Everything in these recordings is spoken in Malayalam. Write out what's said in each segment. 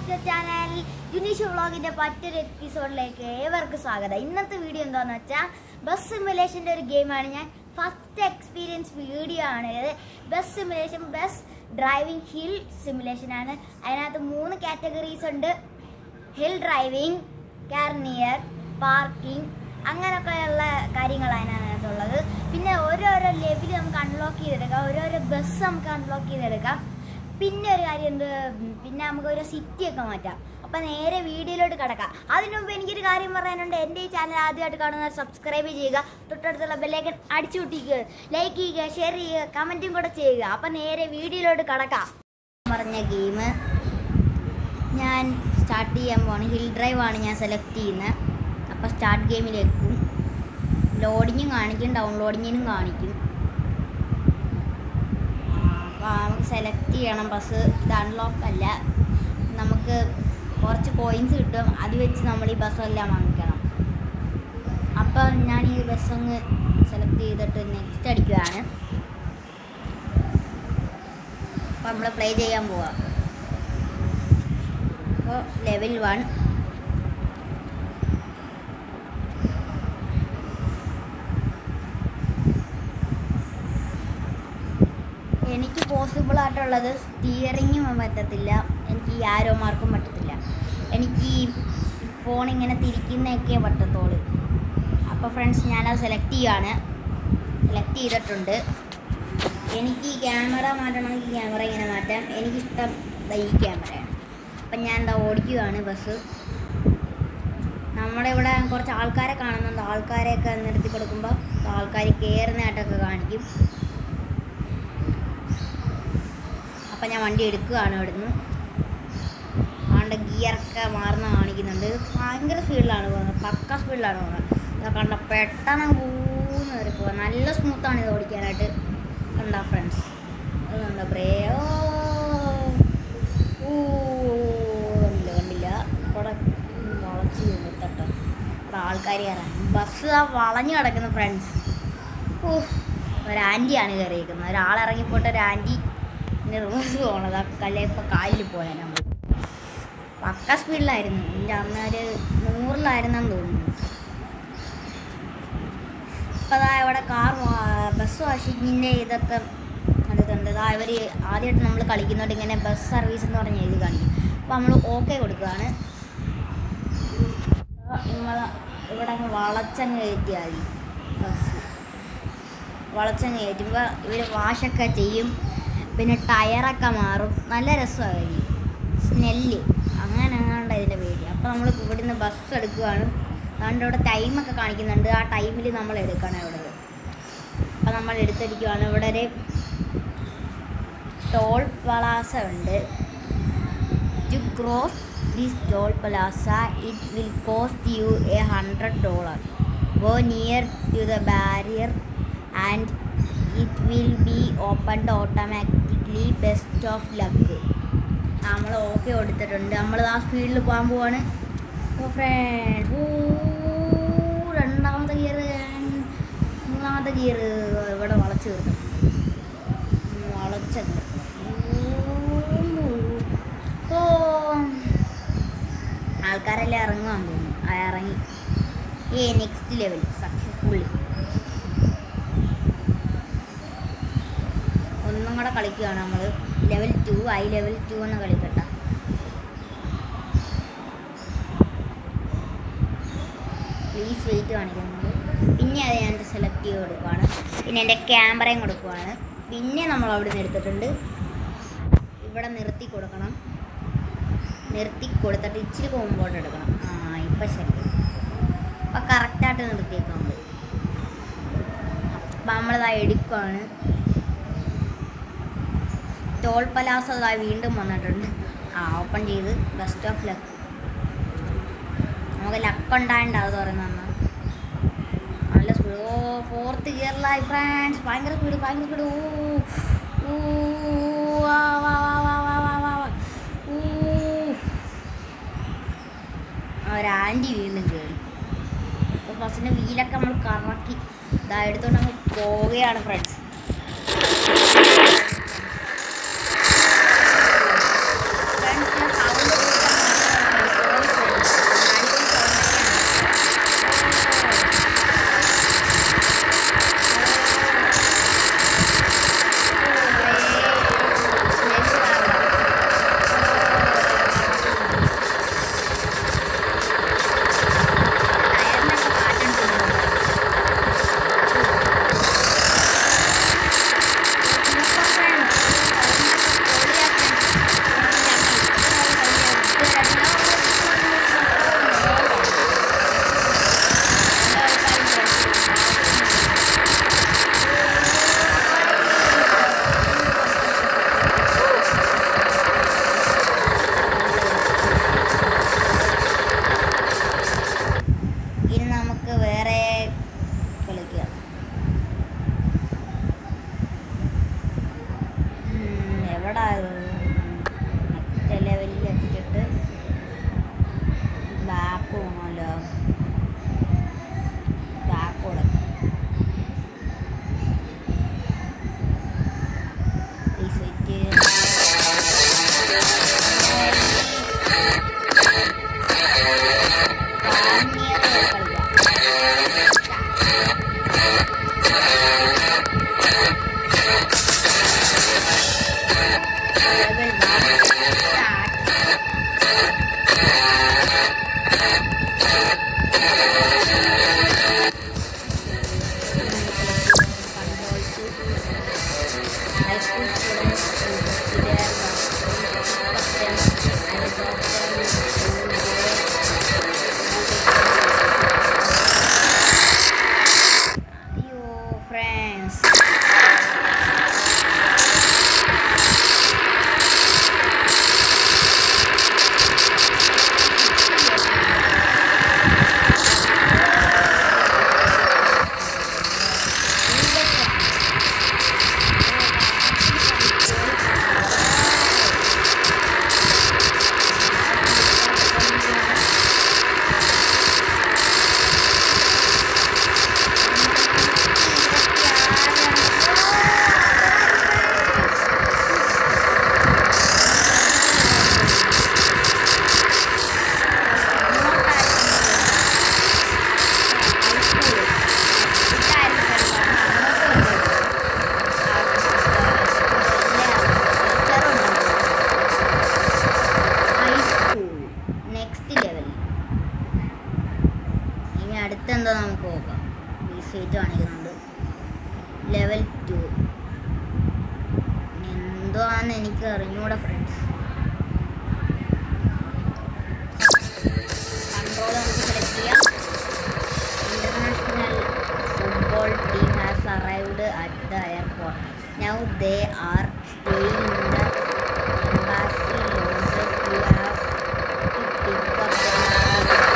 ബാക്ക് ടു ചാനൽ യുനീഷ് വ്ളോഗിന്റെ മറ്റൊരു എപ്പിസോഡിലേക്ക് ഏവർക്കും സ്വാഗതം ഇന്നത്തെ വീഡിയോ എന്താന്ന് വെച്ചാൽ ബസ് സിമുലേഷന്റെ ഒരു ഗെയിമാണ് ഞാൻ ഫസ്റ്റ് എക്സ്പീരിയൻസ് വീഡിയോ ആണ് ഇത് bus simulation bus driving hill simulation ആണ് അതിനകത്ത് മൂന്ന് കാറ്റഗറീസ് ഉണ്ട് ഹിൽ ഡ്രൈവിംഗ് കാർണിയർ പാർക്കിംഗ് അങ്ങനെയൊക്കെയുള്ള കാര്യങ്ങളാണ് അതിനകത്തുള്ളത് പിന്നെ ഓരോരോ ലെവൽ നമുക്ക് അൺലോക്ക് ചെയ്തെടുക്കാം ഓരോരോ ബസ് നമുക്ക് അൺലോക്ക് ചെയ്തെടുക്കാം പിന്നെ ഒരു കാര്യം എന്ത് പിന്നെ നമുക്ക് ഒരു സിറ്റി ഒക്കെ മാറ്റാം അപ്പൊ നേരെ വീഡിയോയിലോട്ട് കിടക്കാം അതിനു മുമ്പ് എനിക്കൊരു കാര്യം പറയാനുണ്ട് എൻ്റെ ഈ ചാനൽ ആദ്യമായിട്ട് കാണുന്നവർ സബ്സ്ക്രൈബ് ചെയ്യുക തൊട്ടടുത്തുള്ള ബെല്ലൈക്കൻ അടിച്ചു പൊട്ടിക്കുക ലൈക്ക് ചെയ്യുക ഷെയർ ചെയ്യുക കമൻറ്റും കൂടെ ചെയ്യുക അപ്പൊ നേരെ വീഡിയോയിലോട്ട് കിടക്കാം പറഞ്ഞ ഗെയിം ഞാൻ സ്റ്റാർട്ട് ചെയ്യാൻ പോവാണ് ഹിൽ ഡ്രൈവ് ആണ് ഞാൻ സെലക്ട് ചെയ്യുന്നത് അപ്പോൾ സ്റ്റാർട്ട് ഗെയിമിലേക്കും ലോഡിങ്ങും കാണിക്കും ഡൗൺലോഡിങ്ങിനും കാണിക്കും അപ്പോൾ നമുക്ക് സെലക്ട് ചെയ്യണം ബസ് ഇത് അൺലോക്ക് അല്ല നമുക്ക് കുറച്ച് കോയിൻസ് കിട്ടും അത് വെച്ച് നമ്മൾ ഈ ബസ്സെല്ലാം വാങ്ങിക്കണം അപ്പോൾ ഞാൻ ഈ ബസ് ഒന്ന് സെലക്ട് ചെയ്തിട്ട് നെക്സ്റ്റ് അടിക്കുകയാണ് അപ്പോൾ നമ്മൾ പ്ലേ ചെയ്യാൻ പോവാം അപ്പോൾ ലെവൽ വൺ എനിക്ക് പോസിബിൾ ആയിട്ടുള്ളത് സ്റ്റിയറിങ്ങും പറ്റത്തില്ല എനിക്ക് ഈ ആരോ മാർക്കും പറ്റത്തില്ല എനിക്ക് ഈ ഫോൺ ഇങ്ങനെ തിരിക്കുന്നതൊക്കെ പറ്റത്തുള്ളൂ അപ്പോൾ ഫ്രണ്ട്സ് ഞാനത് സെലക്ട് ചെയ്യുകയാണ് സെലക്ട് ചെയ്തിട്ടുണ്ട് എനിക്ക് ഈ ക്യാമറ മാറ്റണമെങ്കിൽ ക്യാമറ ഇങ്ങനെ മാറ്റാം എനിക്കിഷ്ടം ദാ ഈ ക്യാമറയാണ് അപ്പം ഞാൻ എന്താ ഓടിക്കുകയാണ് ബസ് നമ്മുടെ ഇവിടെ കുറച്ച് ആൾക്കാരെ കാണുന്നുണ്ട് ആൾക്കാരെയൊക്കെ നിർത്തി കൊടുക്കുമ്പോൾ ആൾക്കാർ കയറുന്നതായിട്ടൊക്കെ കാണിക്കും അപ്പം ഞാൻ വണ്ടി എടുക്കുകയാണ് ഇവിടുന്ന് ആണ്ട് ഗിയറൊക്കെ മാറുന്ന കാണിക്കുന്നുണ്ട് ഭയങ്കര സ്പീഡിലാണ് പോകുന്നത് പക്ക സ്പീഡിലാണ് പോകുന്നത് ഇതൊക്കെ കണ്ട പെട്ടെന്ന് പൂന്ന് കയറി പോകാം നല്ല സ്മൂത്താണ് ഇത് ഓടിക്കാനായിട്ട് കണ്ട ഫ്രണ്ട്സ് അത് കണ്ട ബ്രേ ഓ ഊ, കണ്ടില്ല കണ്ടില്ല ഇവിടെ വളച്ച് നിർത്തട്ടെ ഇവിടെ ആൾക്കാർ കയറാൻ ബസ് ആ വളഞ്ഞു കിടക്കുന്ന ഫ്രണ്ട്സ് ഓ ഒരു ആൻറ്റിയാണ് കയറിയിരിക്കുന്നത് ഒരാളിറങ്ങിപ്പോയിട്ട് ഒരു ആൻറ്റി റിവേഴ്സ് പോകണത് ആ കല്ലെ ഇപ്പം കാലിൽ പോയാൽ നമ്മൾ പക്ക സ്പീഡിലായിരുന്നു എൻ്റെ അമ്മ ഒരു നൂറിലായിരുന്നെന്ന് തോന്നുന്നു ഇപ്പം അതാ ഇവിടെ കാർ ബസ് വാഷിങ്ങിൻ്റെ ഇതൊക്കെ എടുക്കുന്നുണ്ട് ഇതാ ഇവർ ആദ്യമായിട്ട് നമ്മൾ കളിക്കുന്നതുകൊണ്ട് ഇങ്ങനെ ബസ് സർവീസ് എന്ന് പറഞ്ഞ് എഴുതി കാണിക്കും അപ്പോൾ നമ്മൾ ഓക്കെ കൊടുക്കുകയാണ് നമ്മൾ ഇവിടെ അങ്ങ് വളച്ചങ്ങ് കയറ്റിയാൽ മതി ബസ് വളച്ചങ്ങ് കയറ്റുമ്പോൾ ഇവർ വാഷൊക്കെ ചെയ്യും പിന്നെ ടയറൊക്കെ മാറും നല്ല രസമായിരിക്കും സ്മെല്ല് അങ്ങനെ അങ്ങാണ്ട് ഇതിൻ്റെ പേര് അപ്പോൾ നമ്മൾ ഇവിടുന്ന് ബസ് എടുക്കുകയാണ് അതുകൊണ്ട് ഇവിടെ ടൈമൊക്കെ കാണിക്കുന്നുണ്ട് ആ ടൈമിൽ നമ്മൾ എടുക്കണം ഇവിടെ അപ്പോൾ നമ്മൾ എടുത്തിരിക്കുകയാണ് ഇവിടെ ഒരു ടോൾ പ്ലാസ ഉണ്ട് to cross this toll plaza it will cost you a hundred dollar go near to the barrier and it will be opened automatically best of luck നമ്മൾ ഓക്കെ കൊടുത്തിട്ടുണ്ട് നമ്മൾ ആ സ്പീഡിൽ പോകാൻ പോവാണ് ഓ ഫ്രണ്ട്സ് ഓ രണ്ടാമത്തെ ഗിയർ മൂന്നാമത്തെ ഗിയർ ഇവിടെ വളച്ച് തീർത്തു വളച്ച gear. ഓ ആൾക്കാരെല്ലാം ഇറങ്ങുവാൻ തോന്നുന്നു ആ ഇറങ്ങി ഏ നെക്സ്റ്റ് ലെവൽ സക്സസ്ഫുള്ളി ഒന്നും കൂടെ കളിക്കുകയാണ് നമ്മൾ level two I level two എന്ന് കളിക്കട്ടെ പ്ലീസ് വെയിറ്റ് കാണിക്കുന്നത് പിന്നെ അത് ഞാൻ സെലക്ട് ചെയ്ത് കൊടുക്കുവാണ് പിന്നെ എൻ്റെ ക്യാമറയും കൊടുക്കുവാണ് പിന്നെ നമ്മൾ അവിടെ നിന്ന് എടുത്തിട്ടുണ്ട് ഇവിടെ നിർത്തി കൊടുക്കണം നിർത്തി കൊടുത്തിട്ട് ഇച്ചിരി മുമ്പോട്ട് എടുക്കണം ആ ഇപ്പം ശരി അപ്പം കറക്റ്റായിട്ട് നിർത്തിയേക്കാൻ മതി അപ്പം നമ്മളിതാ എടുക്കുവാണ് ടോൾ പലാസ അതായി വീണ്ടും വന്നിട്ടുണ്ട് ആ ഓപ്പൺ ചെയ്ത് ബെസ്റ്റ് ഓഫ് ലക്ക് നമുക്ക് ലക്ക് ഉണ്ടായിട്ടുണ്ട് അത് പറയുന്ന നല്ല സ്പീഡ് ഓ ഫോർത്ത് ഗിയറിലായി ഫ്രാൻസ് ഭയങ്കര സ്പീഡ് ഭയങ്കര സ്പീഡ് ഓ ഊ, വാ, വാ, വാ, വാ, വാ, വാ, വാ, വാ. ഊ. ആ, ഒരു ആൻറ്റി വീണ്ടും കയറി അപ്പോൾ ബസ്സിൻ്റെ വീലൊക്കെ നമ്മൾ കറക്കി ഇതാ എടുത്തോണ്ട് അങ്ങ് പോവുകയാണ് ഫ്രണ്ട്സ് ഫ്രണ്ട്സ് ഞാൻ sound level one start. High school students who their customs and You friends. Next level ഇനി അടുത്തെന്താ നമുക്ക് നോക്കാം റീസേറ്റ് കാണിക്കുന്നുണ്ട് ലെവൽ ടു എന്തോ ആണെന്ന് എനിക്ക് അറിഞ്ഞൂടെ ഫ്രണ്ട്സ് കൺട്രോൾ നമുക്ക് സെലക്ട് ചെയ്യാം international football team has arrived at the airport now they are staying in the embassy lounges you have to pick up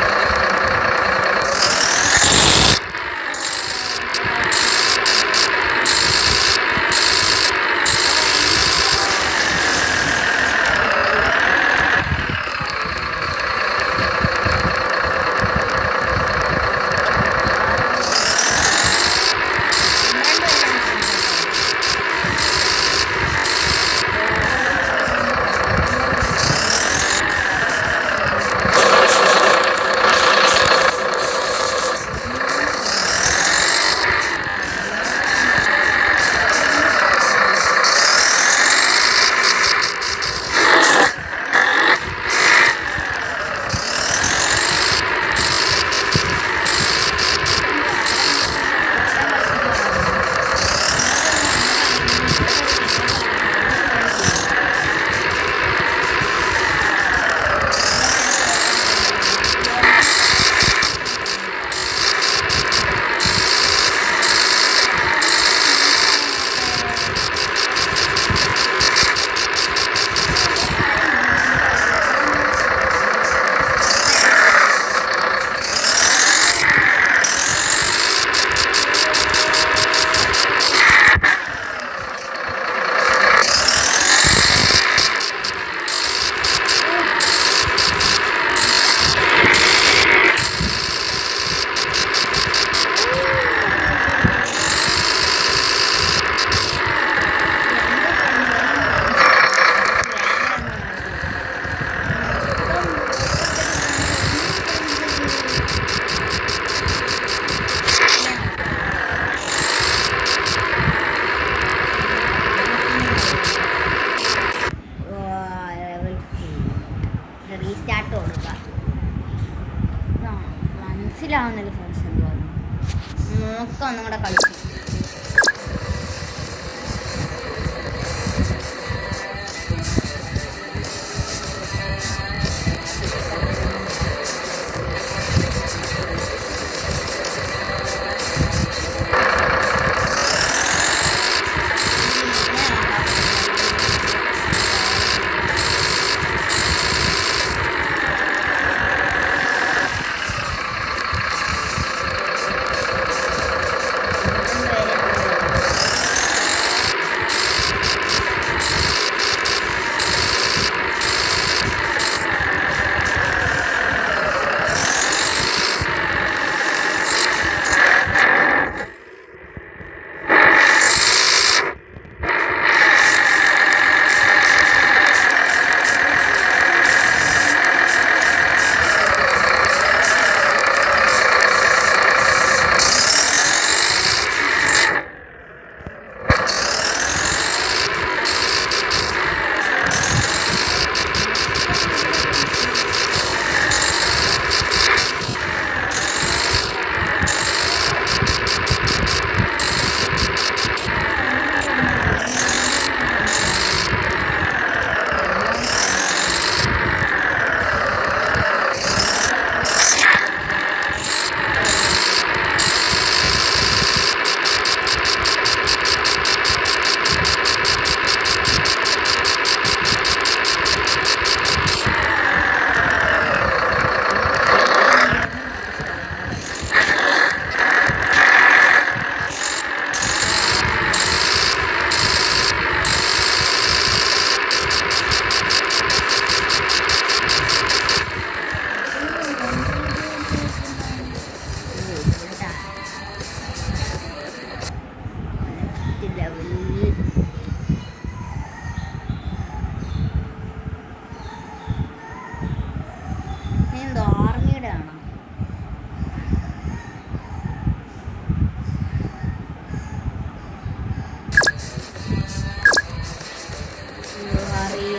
restart കൊടുക്കാം ആ, മനസ്സിലാവുന്നില്ല ഫ്രണ്ട്സ് എന്തോ നോക്കാം ഒന്നും കൂടെ കളിച്ചു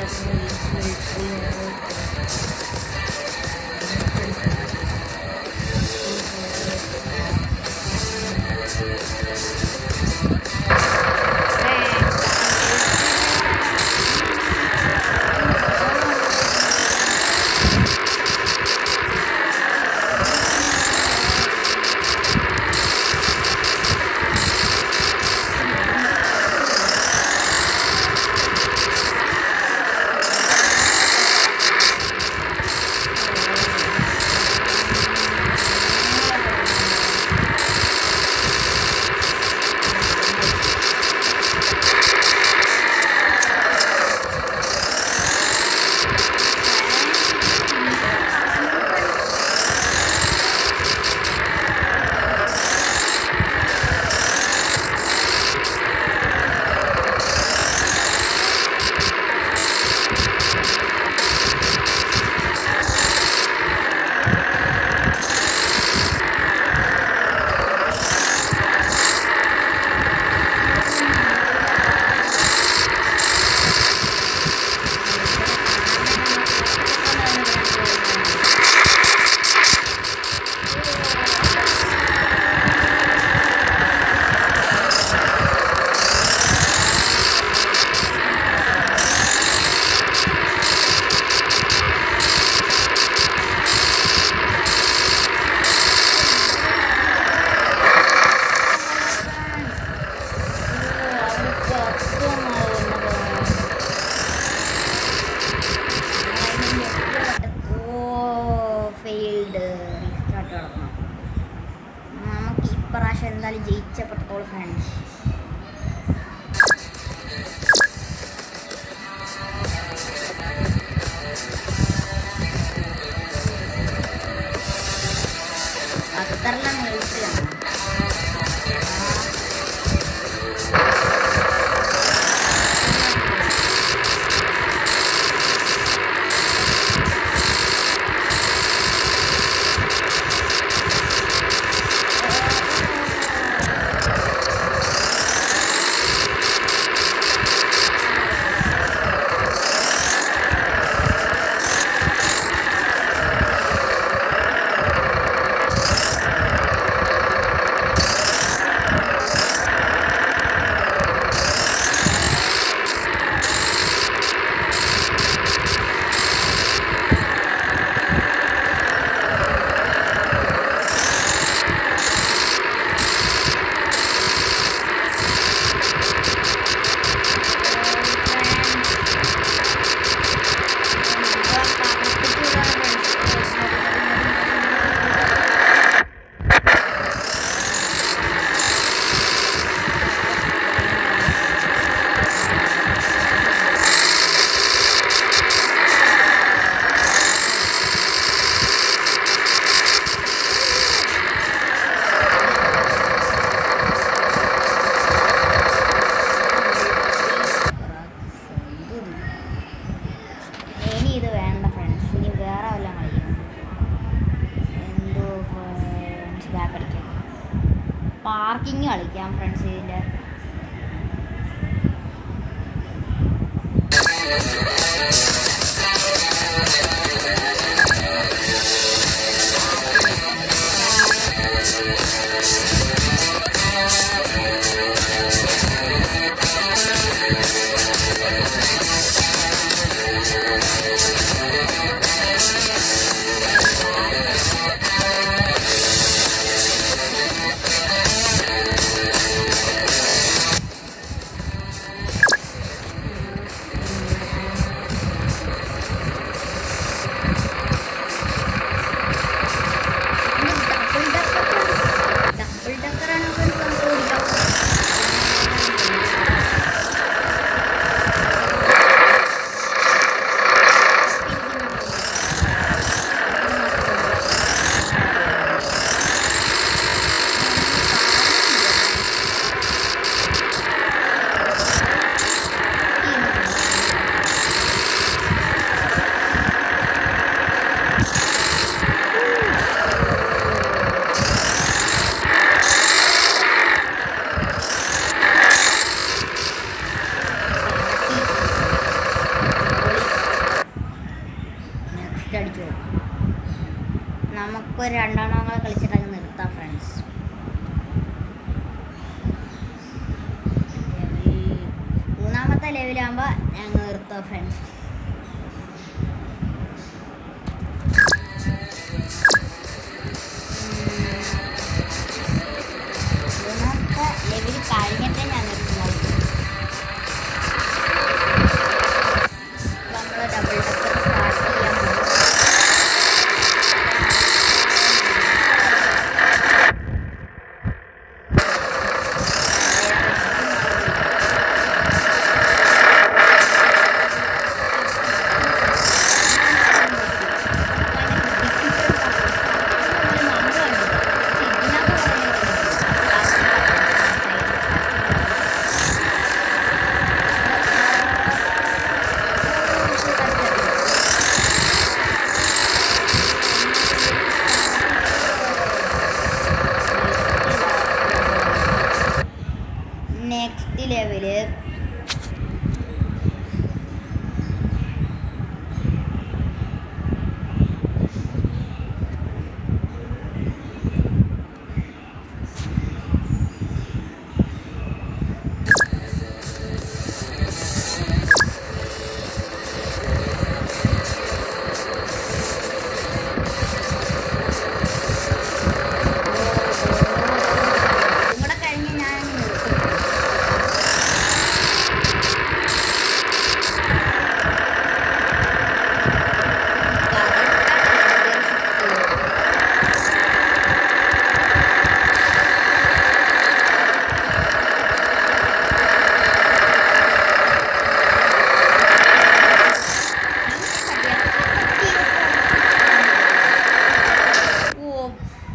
ഫെയിൽഡ് റീസ്റ്റാർട്ട് നടക്കണം നമുക്ക് ഇപ്രാവശ്യം എന്തായാലും ജയിച്ചപ്പെട്ടോളൂ ഫ്രണ്ട്സ് അത്രയെല്ലാം നിർത്തിയാണ് ഇനി ഇത് വേണ്ട ഫ്രണ്ട്സ് ഇനി വേറെ വല്ല കളിക്കണം എന്തോ ഫ്രണ്ട്സ് ബാക്ക് അടിക്കാം പാർക്കിങ് കളിക്കാം ഫ്രണ്ട്സ് ഇതിൻ്റെ നമുക്കൊരു രണ്ടെണ്ണം കൂടെ കളിച്ചിട്ടങ്ങ് നിർത്താം ഫ്രണ്ട്സ് മൂന്നാമത്തെ ലെവലാകുമ്പോൾ ഞങ്ങൾ നിർത്താം ഫ്രണ്ട്സ് മൂന്നാമത്തെ ലെവൽ കഴിഞ്ഞിട്ടേ ഞാൻ നിർത്തുള്ളൂ നമുക്ക് ഡബിൾ ഡക്കർ സ്റ്റാർട്ട് ചെയ്യാൻ പോകും നെക്സ്റ്റ് ലെവല് ഇവിടെ കഴിഞ്ഞ് ഞാൻ നിർത്തും ഓ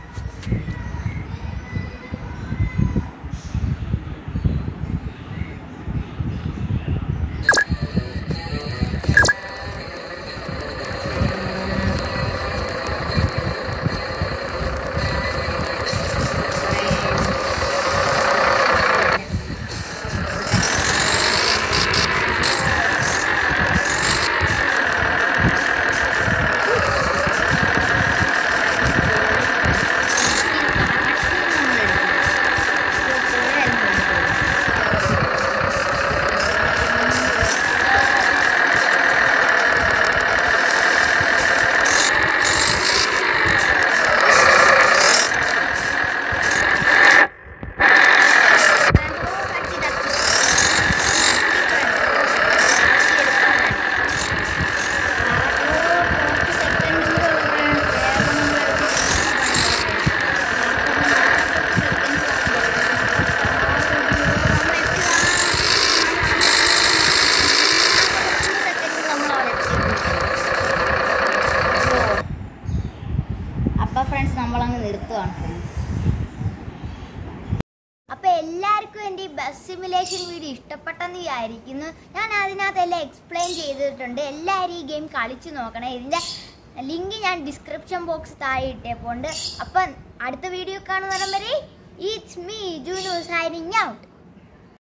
അപ്പൊ ഫ്രണ്ട്സ് നമ്മളങ്ങ് നിർത്തുവാണ് ഫ്രണ്ട്സ് അപ്പൊ എല്ലാവർക്കും എൻ്റെ ഈ ബസ് സിമുലേഷൻ വീഡിയോ ഇഷ്ടപ്പെട്ടെന്ന് വിചാരിക്കുന്നു ഞാൻ അതിനകത്തെല്ലാം എക്സ്പ്ലെയിൻ ചെയ്തിട്ടുണ്ട് എല്ലാവരും ഈ ഗെയിം കളിച്ചു നോക്കണം ഇതിന്റെ ലിങ്ക് ഞാൻ ഡിസ്ക്രിപ്ഷൻ ബോക്സ് താഴെ ഇട്ടേപ്പോണ്ട് അപ്പം അടുത്ത വീഡിയോ കാണുന്നവരെ it's me Junu signing out